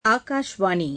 ஆகாஷ்வாணி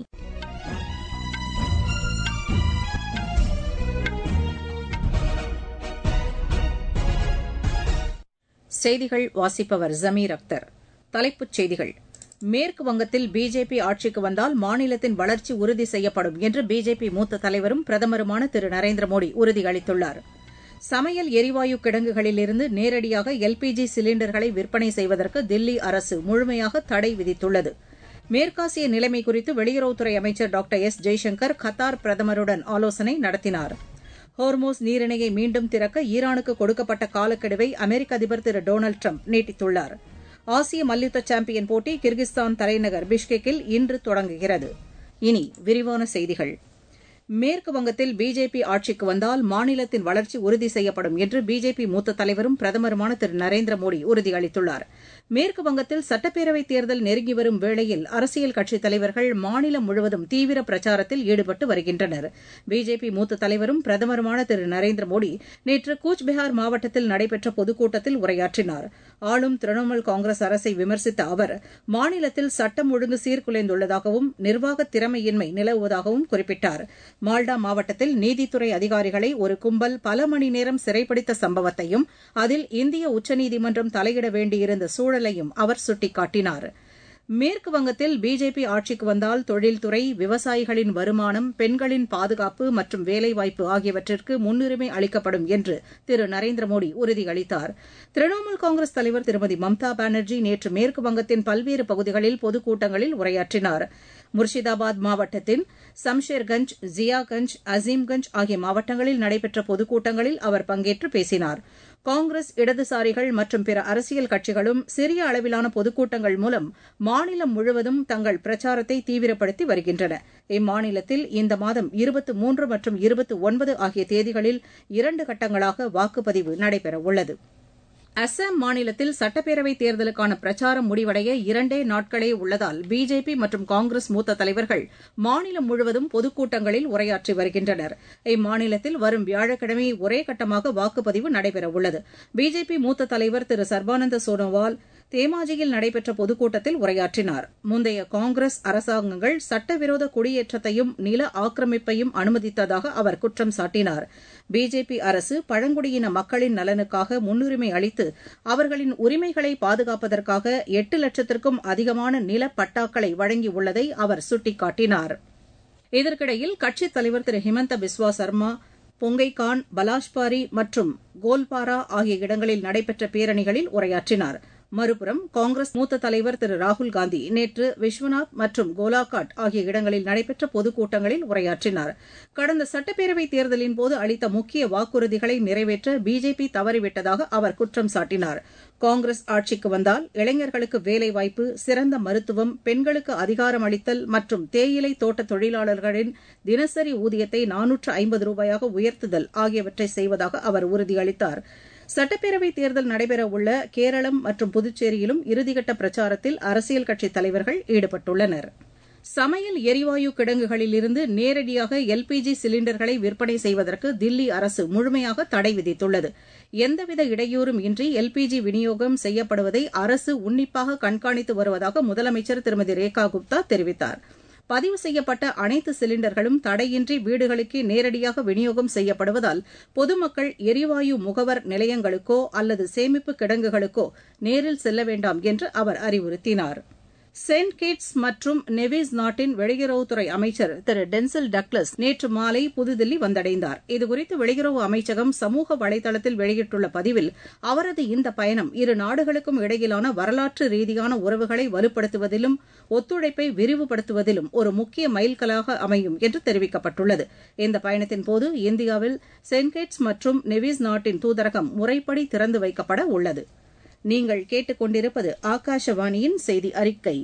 செய்திகள் வாசிப்பவர் ஜமீர் அக்தர் தலைப்புச் செய்திகள் மேற்கு வங்கத்தில் பிஜேபி ஆட்சிக்கு வந்தால் மாநிலத்தின் வளர்ச்சி உறுதி செய்யப்படும் என்று பிஜேபி மூத்த தலைவரும் பிரதமருமான திரு நரேந்திர மோடி உறுதியளித்துள்ளார் சமையல் எரிவாயு கிடங்குகளிலிருந்து நேரடியாக எல்பிஜி சிலிண்டர்களை விற்பனை செய்வதற்கு தில்லி அரசு முழுமையாக தடை விதித்துள்ளது மேற்காசிய நிலைமை குறித்து வெளியுறவுத்துறை அமைச்சர் டாக்டர் எஸ் ஜெய்சங்கர் கத்தார் பிரதமருடன் ஆலோசனை நடத்தினார் ஹோர்மோஸ் நீரிணையை மீண்டும் திறக்க ஈரானுக்கு கொடுக்கப்பட்ட காலக்கெடுவை அமெரிக்க அதிபர் திரு டொனால்டு ட்ரம்ப் நீட்டித்துள்ளார் ஆசிய மல்யுத்த சாம்பியன் போட்டி கிர்கிஸ்தான் தலைநகர் பிஷ்கெக்கில் இன்று தொடங்குகிறது இனி விரிவான செய்திகள் மேற்கு வங்கத்தில் பிஜேபி ஆட்சிக்கு வந்தால் மாநிலத்தின் வளர்ச்சி உறுதி செய்யப்படும் என்று பிஜேபி மூத்த தலைவரும் பிரதமருமான திரு நரேந்திர மோடி உறுதியளித்துள்ளார் மேற்கு வங்கத்தில் சட்டப்பேரவைத் தேர்தல் நெருங்கி வரும் வேளையில் அரசியல் கட்சித் தலைவர்கள் மாநிலம் முழுவதும் தீவிர பிரச்சாரத்தில் ஈடுபட்டு வருகின்றனர் பிஜேபி மூத்த தலைவரும் பிரதமருமான திரு நரேந்திர மோடி நேற்று கூச்பெஹார் மாவட்டத்தில் நடைபெற்ற பொதுக்கூட்டத்தில் உரையாற்றினார் ஆளும் திரிணாமுல் காங்கிரஸ் அரசை விமர்சித்த அவர் மாநிலத்தில் சட்டம் ஒழுங்கு சீர்குலைந்துள்ளதாகவும் நிர்வாக திறமையின்மை நிலவுவதாகவும் குறிப்பிட்டார் மால்டா மாவட்டத்தில் நீதித்துறை அதிகாரிகளை ஒரு கும்பல் பல மணி நேரம் சிறைப்பிடித்த சம்பவத்தையும் அதில் இந்திய உச்சநீதிமன்றம் தலையிட வேண்டியிருந்த சூழலையும் அவர் சுட்டிக்காட்டினார் மேற்கு வங்கத்தில் பிஜேபி ஆட்சிக்கு வந்தால் தொழில்துறை விவசாயிகளின் வருமானம் பெண்களின் பாதுகாப்பு மற்றும் வேலைவாய்ப்பு ஆகியவற்றிற்கு முன்னுரிமை அளிக்கப்படும் என்று திரு நரேந்திர மோடி உறுதியளித்தார் திரிணாமுல் காங்கிரஸ் தலைவர் திருமதி மம்தா பானர்ஜி நேற்று மேற்கு வங்கத்தின் பல்வேறு பகுதிகளில் பொதுக்கூட்டங்களில் உரையாற்றினார் முர்ஷிதாபாத் மாவட்டத்தின் சம்ஷேர்கஞ்ச் ஜியாகஞ்ச் அசீம்கஞ்ச் ஆகிய மாவட்டங்களில் நடைபெற்ற பொதுக்கூட்டங்களில் அவர் பங்கேற்று பேசினார் காங்கிரஸ் இடதுசாரிகள் மற்றும் பிற அரசியல் கட்சிகளும் சிறிய அளவிலான பொதுக்கூட்டங்கள் மூலம் மாநிலம் முழுவதும் தங்கள் பிரச்சாரத்தை தீவிரப்படுத்தி வருகின்றன இம்மாநிலத்தில் இந்த மாதம் இருபத்து மூன்று மற்றும் இருபத்தி ஒன்பது ஆகிய தேதிகளில் இரண்டு கட்டங்களாக வாக்குப்பதிவு நடைபெறவுள்ளது அஸ்ஸாம் மாநிலத்தில் சட்டப்பேரவைத் தேர்தலுக்கான பிரச்சாரம் முடிவடைய இரண்டே நாட்களே உள்ளதால் பிஜேபி மற்றும் காங்கிரஸ் மூத்த தலைவர்கள் மாநிலம் முழுவதும் பொதுக்கூட்டங்களில் உரையாற்றி வருகின்றனர் இம்மாநிலத்தில் வரும் வியாழக்கிழமை ஒரே கட்டமாக வாக்குப்பதிவு நடைபெறவுள்ளது பிஜேபி மூத்த தலைவர் திரு சர்பானந்த சோனோவால் தேமாஜியில் நடைபெற்ற பொதுக்கூட்டத்தில் உரையாற்றினார் முந்தைய காங்கிரஸ் அரசாங்கங்கள் சட்டவிரோத குடியேற்றத்தையும் நில ஆக்கிரமிப்பையும் அனுமதித்ததாக அவர் குற்றம் சாட்டினார் பிஜேபி அரசு பழங்குடியின மக்களின் நலனுக்காக முன்னுரிமை அளித்து அவர்களின் உரிமைகளை பாதுகாப்பதற்காக எட்டு லட்சத்திற்கும் அதிகமான நில பட்டாக்களை வழங்கியுள்ளதை அவர் சுட்டிக்காட்டினார் இதற்கிடையில் கட்சித் தலைவர் திரு ஹிமந்த பிஸ்வா சர்மா பொங்கைகான் பலாஷ்பாரி மற்றும் கோல்பாரா ஆகிய இடங்களில் நடைபெற்ற பேரணிகளில் உரையாற்றினார் மறுபுறம் காங்கிரஸ் மூத்த தலைவர் திரு ராகுல்காந்தி நேற்று விஸ்வநாத் மற்றும் கோலாகாட் ஆகிய இடங்களில் நடைபெற்ற பொதுக்கூட்டங்களில் உரையாற்றினார் கடந்த சட்டப்பேரவைத் தேர்தலின் போது அளித்த முக்கிய வாக்குறுதிகளை நிறைவேற்ற பிஜேபி தவறிவிட்டதாக அவர் குற்றம் சாட்டினார் காங்கிரஸ் ஆட்சிக்கு வந்தால் இளைஞர்களுக்கு வேலைவாய்ப்பு சிறந்த மருத்துவம் பெண்களுக்கு அதிகாரம் அளித்தல் மற்றும் தேயிலை தோட்ட தொழிலாளர்களின் தினசரி ஊதியத்தை நானூற்று ஐம்பது ரூபாயாக உயர்த்துதல் ஆகியவற்றை செய்வதாக அவர் உறுதியளித்தார் சட்டப்பேரவைத் தேர்தல் நடைபெறவுள்ள கேரளம் மற்றும் புதுச்சேரியிலும் இறுதிக்கட்ட பிரச்சாரத்தில் அரசியல் கட்சித் தலைவர்கள் ஈடுபட்டுள்ளனர் சமையல் எரிவாயு கிடங்குகளிலிருந்து நேரடியாக எல்பிஜி சிலிண்டர்களை விற்பனை செய்வதற்கு தில்லி அரசு முழுமையாக தடை விதித்துள்ளது எந்தவித இடையூறும் இன்றி எல்பிஜி விநியோகம் செய்யப்படுவதை அரசு உன்னிப்பாக கண்காணித்து வருவதாக முதலமைச்சர் திருமதி ரேகா குப்தா தெரிவித்தார் பதிவு செய்யப்பட்ட அனைத்து சிலிண்டர்களும் தடையின்றி வீடுகளுக்கே நேரடியாக விநியோகம் செய்யப்படுவதால் பொதுமக்கள் எரிவாயு முகவர் நிலையங்களுக்கோ அல்லது சேமிப்பு கிடங்குகளுக்கோ நேரில் செல்ல வேண்டாம் என்று அவர் அறிவுறுத்தினார் செயின்ட் கிட்ஸ் மற்றும் நெவிஸ் நாட்டின் வெளியுறவுத்துறை அமைச்சர் திரு டென்சில் டக்லஸ் நேற்று மாலை புதுதில்லி வந்தடைந்தார் இதுகுறித்து வெளியுறவு அமைச்சகம் சமூக வலைதளத்தில் வெளியிட்டுள்ள பதிவில் அவரது இந்த பயணம் இரு நாடுகளுக்கும் இடையிலான வரலாற்று ரீதியான உறவுகளை வலுப்படுத்துவதிலும் ஒத்துழைப்பை விரிவுபடுத்துவதிலும் ஒரு முக்கிய மைல்கல்லாக அமையும் என்று தெரிவிக்கப்பட்டுள்ளது இந்த பயணத்தின்போது இந்தியாவில் செயின்ட் கிட்ஸ் மற்றும் நெவிஸ் நாட்டின் தூதரகம் முறைப்படி திறந்து வைக்கப்பட உள்ளது நீங்கள் கேட்டுக்கொண்டிருப்பது ஆகாஷவாணியின் செய்தி அறிக்கை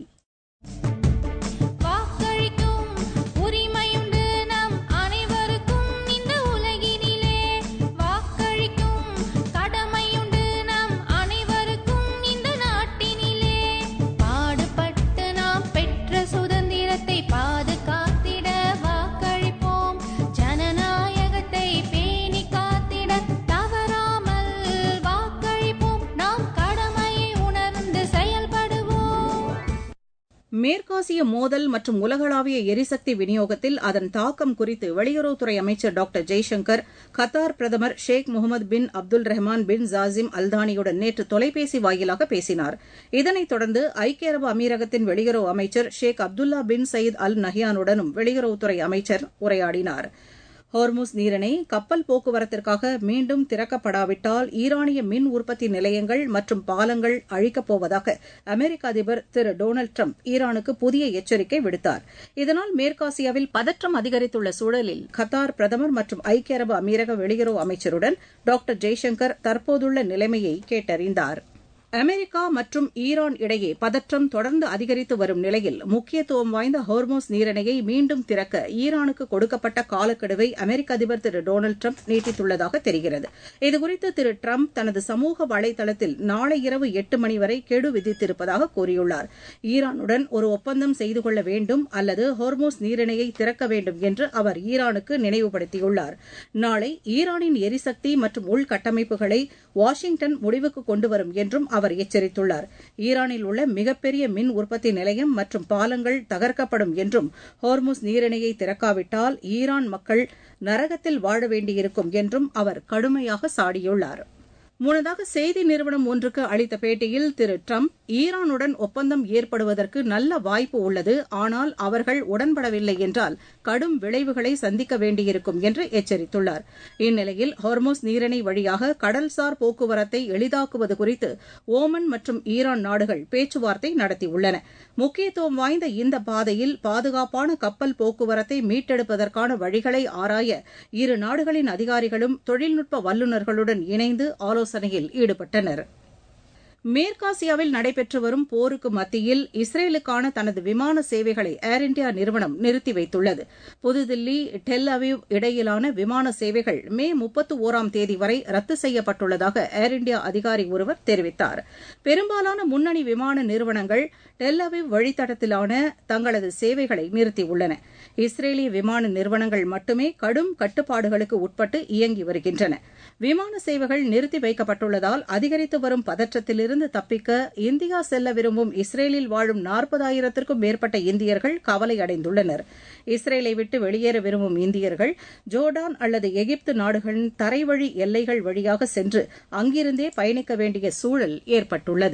மேற்காசிய மோதல் மற்றும் உலகளாவிய எரிசக்தி விநியோகத்தில் அதன் தாக்கம் குறித்து வெளியுறவுத்துறை அமைச்சர் டாக்டர் ஜெய்சங்கர் கத்தார் பிரதமர் Sheikh Mohammed bin Abdul Rahman bin Jassim அல்தானியுடன் நேற்று தொலைபேசி வாயிலாக பேசினார் இதனைத் தொடர்ந்து ஐக்கிய அரபு அமீரகத்தின் வெளியுறவு அமைச்சர் ஷேக் அப்துல்லா பின் சயீத் அல் நஹ்யானுடனும் வெளியுறவுத்துறை அமைச்சர் உரையாடினார் ஹோர்முஸ் நீரிணை கப்பல் போக்குவரத்திற்காக மீண்டும் திறக்கப்படாவிட்டால் ஈரானிய மின் உற்பத்தி நிலையங்கள் மற்றும் பாலங்கள் அழிக்கப் போவதாக அமெரிக்க அதிபர் திரு டொனால்டு டிரம்ப் ஈரானுக்கு புதிய எச்சரிக்கை விடுத்தார் இதனால் மேற்காசியாவில் பதற்றம் அதிகரித்துள்ள சூழலில் கத்தார் பிரதமர் மற்றும் ஐக்கிய அரபு அமீரக வெளியுறவு அமைச்சருடன் டாக்டர் ஜெய்சங்கர் தற்போதுள்ள நிலைமையை கேட்டறிந்தார் அமெரிக்கா மற்றும் ஈரான் இடையே பதற்றம் தொடர்ந்து அதிகரித்து வரும் நிலையில் முக்கியத்துவம் வாய்ந்த ஹோர்மோஸ் நீரிணையை மீண்டும் திறக்க ஈரானுக்கு கொடுக்கப்பட்ட காலக்கெடுவை அமெரிக்க அதிபர் திரு டொனால்டு டிரம்ப் நீட்டித்துள்ளதாக தெரிகிறது இதுகுறித்து திரு டிரம்ப் தனது சமூக வலைதளத்தில் நாளை இரவு எட்டு மணி வரை கெடு விதித்திருப்பதாக கூறியுள்ளார் ஈரானுடன் ஒரு ஒப்பந்தம் செய்து கொள்ள வேண்டும் அல்லது ஹோர்மோஸ் நீரிணையை திறக்க வேண்டும் என்று அவர் ஈரானுக்கு நினைவுபடுத்தியுள்ளார் நாளை ஈரானின் எரிசக்தி மற்றும் உள்கட்டமைப்புகளை வாஷிங்டன் முடிவுக்கு கொண்டுவரும் என்றும் அவர் எச்சரித்துள்ளார் ஈரானில் உள்ள மிகப்பெரிய மின் உற்பத்தி நிலையம் மற்றும் பாலங்கள் தகர்க்கப்படும் என்றும் ஹோர்முஸ் நீரிணையை திறக்காவிட்டால் ஈரான் மக்கள் நரகத்தில் வாழ வேண்டியிருக்கும் என்றும் அவர் கடுமையாக சாடியுள்ளார் முன்னதாக செய்தி நிறுவனம் ஒன்றுக்கு அளித்த பேட்டியில் திரு டிரம்ப் ஈரானுடன் ஒப்பந்தம் ஏற்படுவதற்கு நல்ல வாய்ப்பு உள்ளது ஆனால் அவர்கள் உடன்படவில்லை என்றால் கடும் விளைவுகளை சந்திக்க வேண்டியிருக்கும் என்று எச்சரித்துள்ளார் இந்நிலையில் ஹொர்மோஸ் நீரிணை வழியாக கடல்சார் போக்குவரத்தை எளிதாக்குவது குறித்து ஓமன் மற்றும் ஈரான் நாடுகள் பேச்சுவார்த்தை நடத்தியுள்ளன முக்கியத்துவம் வாய்ந்த இந்த பாதையில் பாதுகாப்பான கப்பல் போக்குவரத்தை மீட்டெடுப்பதற்கான வழிகளை ஆராய இரு நாடுகளின் அதிகாரிகளும் தொழில்நுட்ப வல்லுநர்களுடன் இணைந்து ஆலோசனையில் ஈடுபட்டனர் மேற்காசியாவில் நடைபெற்று வரும் போருக்கு மத்தியில் இஸ்ரேலுக்கான தனது விமான சேவைகளை ஏர் இண்டியா நிறுவனம் நிறுத்தி வைத்துள்ளது புதுதில்லி டெல் அவீவ் இடையிலான விமான சேவைகள் மே முப்பத்து ஒராம் தேதி வரை ரத்து செய்யப்பட்டுள்ளதாக ஏர் இண்டியா அதிகாரி ஒருவர் தெரிவித்தார் பெரும்பாலான முன்னணி விமான நிறுவனங்கள் டெல் அவீவ் வழித்தடத்திலான தங்களது சேவைகளை நிறுத்தியுள்ளன இஸ்ரேலிய விமான நிறுவனங்கள் மட்டுமே கடும் கட்டுப்பாடுகளுக்கு உட்பட்டு இயங்கி வருகின்றன விமான சேவைகள் நிறுத்தி வைக்கப்பட்டுள்ளதால் அதிகரித்து வரும் பதற்றத்திலிருந்து தப்பிக்க இந்தியா செல்ல விரும்பும் இஸ்ரேலில் வாழும் நாற்பதாயிரத்திற்கும் மேற்பட்ட இந்தியர்கள் கவலை அடைந்துள்ளனர் இஸ்ரேலை விட்டு வெளியேற விரும்பும் இந்தியர்கள் ஜோர்டான் அல்லது எகிப்து நாடுகளின் தரைவழி எல்லைகள் வழியாக சென்று அங்கிருந்தே பயணிக்க வேண்டிய சூழல் ஏற்பட்டுள்ளது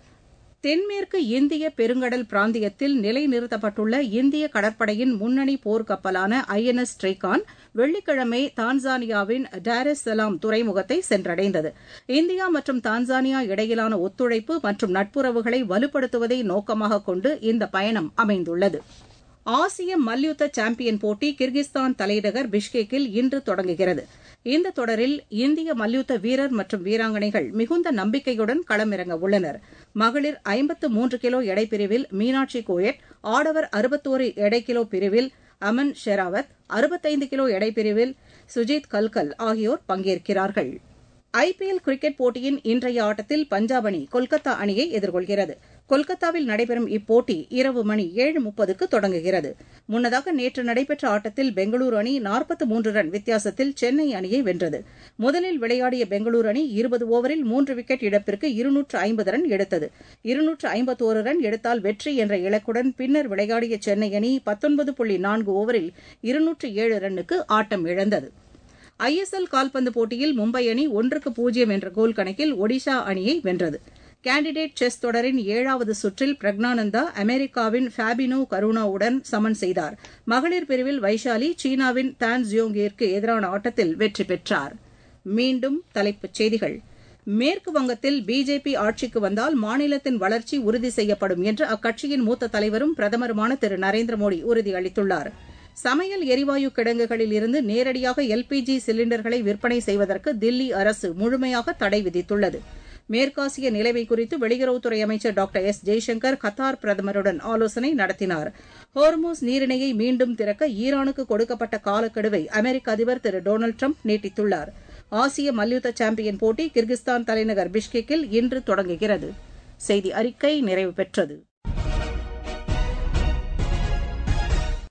தென்மேற்கு இந்திய பெருங்கடல் பிராந்தியத்தில் நிலைநிறுத்தப்பட்டுள்ள இந்திய கடற்படையின் முன்னணி போர்க்கப்பலான ஐ என் எஸ் ஸ்ரீகாந்த் வெள்ளிக்கிழமை தான்சானியாவின் டாரெஸ் சலாம் துறைமுகத்தை சென்றடைந்தது இந்தியா மற்றும் தான்சானியா இடையிலான ஒத்துழைப்பு மற்றும் நட்புறவுகளை வலுப்படுத்துவதை நோக்கமாக கொண்டு இந்த பயணம் அமைந்துள்ளது ஆசிய மல்யுத்த சாம்பியன் போட்டி கிர்கிஸ்தான் தலைநகர் பிஷ்கேக்கில் இன்று தொடங்குகிறது இந்த தொடரில் இந்திய மல்யுத்த வீரர் மற்றும் வீராங்கனைகள் மிகுந்த நம்பிக்கையுடன் களமிறங்க உள்ளனர் மகளிர் ஐம்பத்து மூன்று கிலோ எடைப்பிரிவில் மீனாட்சி கோயட் ஆடவர் அறுபத்தோரு எடைக்கிலோ பிரிவில் அமன் ஷெராவத் அறுபத்தைந்து கிலோ எடைப்பிரிவில் சுஜித் கல்கல் ஆகியோர் பங்கேற்கிறார்கள் ஐபிஎல் கிரிக்கெட் போட்டியின் இன்றைய ஆட்டத்தில் பஞ்சாப் அணி கொல்கத்தா அணியை எதிர்கொள்கிறது கொல்கத்தாவில் நடைபெறும் இப்போட்டி இரவு மணி ஏழு முப்பதுக்கு தொடங்குகிறது முன்னதாக நேற்று நடைபெற்ற ஆட்டத்தில் பெங்களூரு அணி நாற்பத்து மூன்று ரன் வித்தியாசத்தில் சென்னை அணியை வென்றது முதலில் விளையாடிய பெங்களூரு அணி இருபது ஓவரில் மூன்று விக்கெட் இழப்பிற்கு இருநூற்று ஐம்பது ரன் எடுத்தது இருநூற்று ஐம்பத்தோரு ரன் எடுத்தால் வெற்றி என்ற இலக்குடன் பின்னர் விளையாடிய சென்னை அணி பத்தொன்பது புள்ளி நான்கு ஓவரில் இருநூற்று ஏழு ரன்னுக்கு ஆட்டம் இழந்தது ஐஎஸ்எல் கால்பந்து போட்டியில் மும்பை அணி ஒன்றுக்கு பூஜ்ஜியம் என்ற கோல் கணக்கில் ஒடிஷா அணியை வென்றது கேண்டிடேட் செஸ் தொடரின் ஏழாவது சுற்றில் பிரக்னானந்தா அமெரிக்காவின் ஃபேபினோ கருணாவுடன் சமன் செய்தார் மகளிர் பிரிவில் வைஷாலி சீனாவின் தான் ஜியோங்கிற்கு எதிரான ஆட்டத்தில் வெற்றி பெற்றார் மீண்டும் தலைப்புச் செய்திகள் மேற்கு வங்கத்தில் பிஜேபி ஆட்சிக்கு வந்தால் மாநிலத்தின் வளர்ச்சி உறுதி செய்யப்படும் என்று அக்கட்சியின் மூத்த தலைவரும் பிரதமருமான திரு நரேந்திர மோடி உறுதியளித்துள்ளார் சமையல் எரிவாயு கிடங்குகளில் இருந்து நேரடியாக எல்பிஜி சிலிண்டர்களை விற்பனை செய்வதற்கு தில்லி அரசு முழுமையாக தடை விதித்துள்ளது மேற்காசிய நிலைமை குறித்து வெளியுறவுத்துறை அமைச்சர் டாக்டர் எஸ் ஜெய்சங்கர் கத்தார் பிரதமருடன் ஆலோசனை நடத்தினார் ஹோர்மோஸ் நீரிணையை மீண்டும் திறக்க ஈரானுக்கு கொடுக்கப்பட்ட காலக்கெடுவை அமெரிக்க அதிபர் திரு டொனால்டு ட்ரம்ப் நீட்டித்துள்ளார் ஆசிய மல்யுத்த சாம்பியன் போட்டி கிர்கிஸ்தான் தலைநகர் பிஷ்கெக்கில் இன்று தொடங்குகிறது செய்தி அறிக்கை நிறைவு பெற்றது